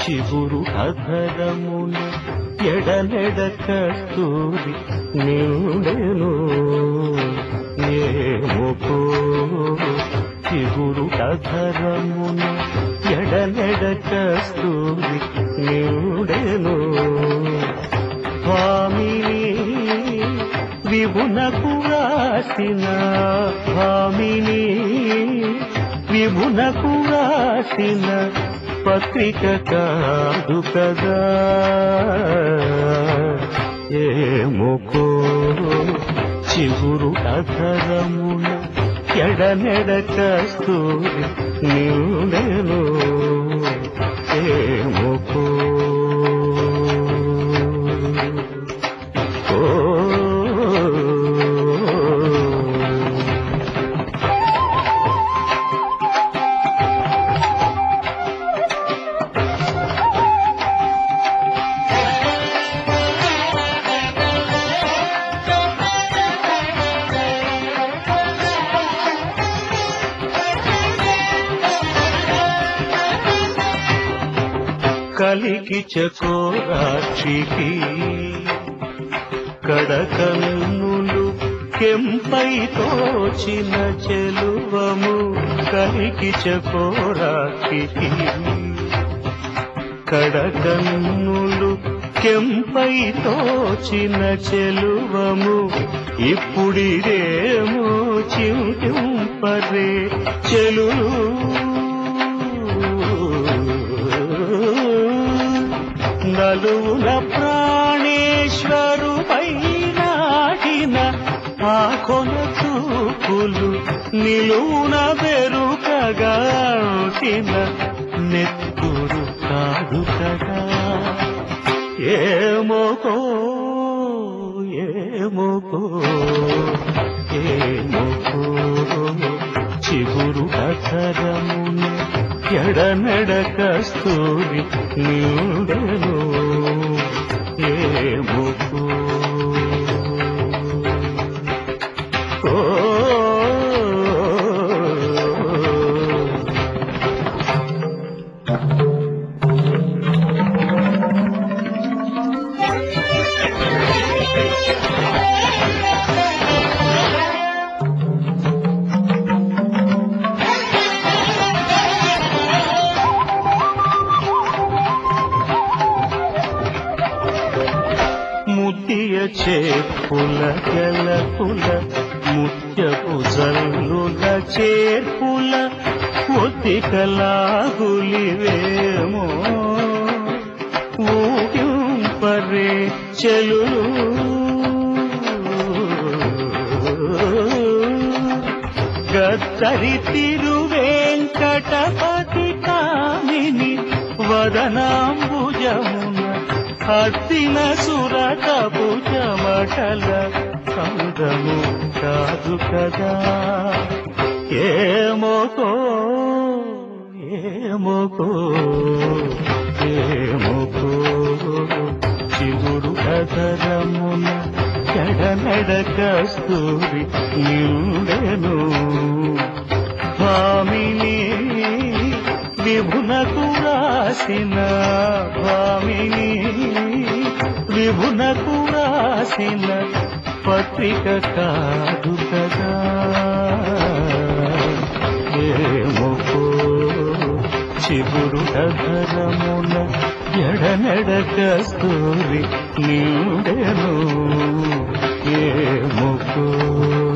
చిగురు అధరమున ఎడనెడ కస్తూరి నిండెను ఏముకో చిగురు అధరమున ఎడనెడ కస్తూరి నిండెను స్వామిని విభునకు రాసిన స్వామిని విభునకు రాసిన పత్రిక కాదు కదా ఏముకో చిగురు అధరమున ఎడనెడ కస్తూరి నిండెను ఏముకో ఓ కలికి చకోరాక్షికి కడకన్నులు కెంపై తోచిన చెలువము కలికి చకోరాక్షికి కడకన్నులు కెంపై తోచిన చెలువము ఇప్పుడిదేమో చింటింపరే చెలులు నలువుల ప్రాణేశ్వరు నాటిన ఆ కొన చూపులు నిలువున బెరుకగాల్సిన నెత్తురు కాదు కదా ఏమోకో ఏమోకో ఏమోకో చిగురు అధరమున ఎడనెడ కస్తూరి నిండెను ఏమోకో ఓ ముత్య చేర్పుల గెలపుల ముత్యపు జల్లుల చేర్పుల ఒత్తికలాగులివేమో ఊగింపరే చెలులు గద్దరి తిరువేంకటపతి కామిని వదనాంబుజమున హస్తిన సురటపు చెమటల సంగము కాదు కదా ఏమోకో ఏమోకో ఏమోకో చిగురు కదరమున ఎడనెడ కస్తూరి నిండెను భామిని విభునకు రాసిన భామిని విభునకు రాసిన పత్రిక కాదు కదా ఏమోకో చిగురు అధరమున ఎడనెడ కస్తూరి నిండెను ఏమోకో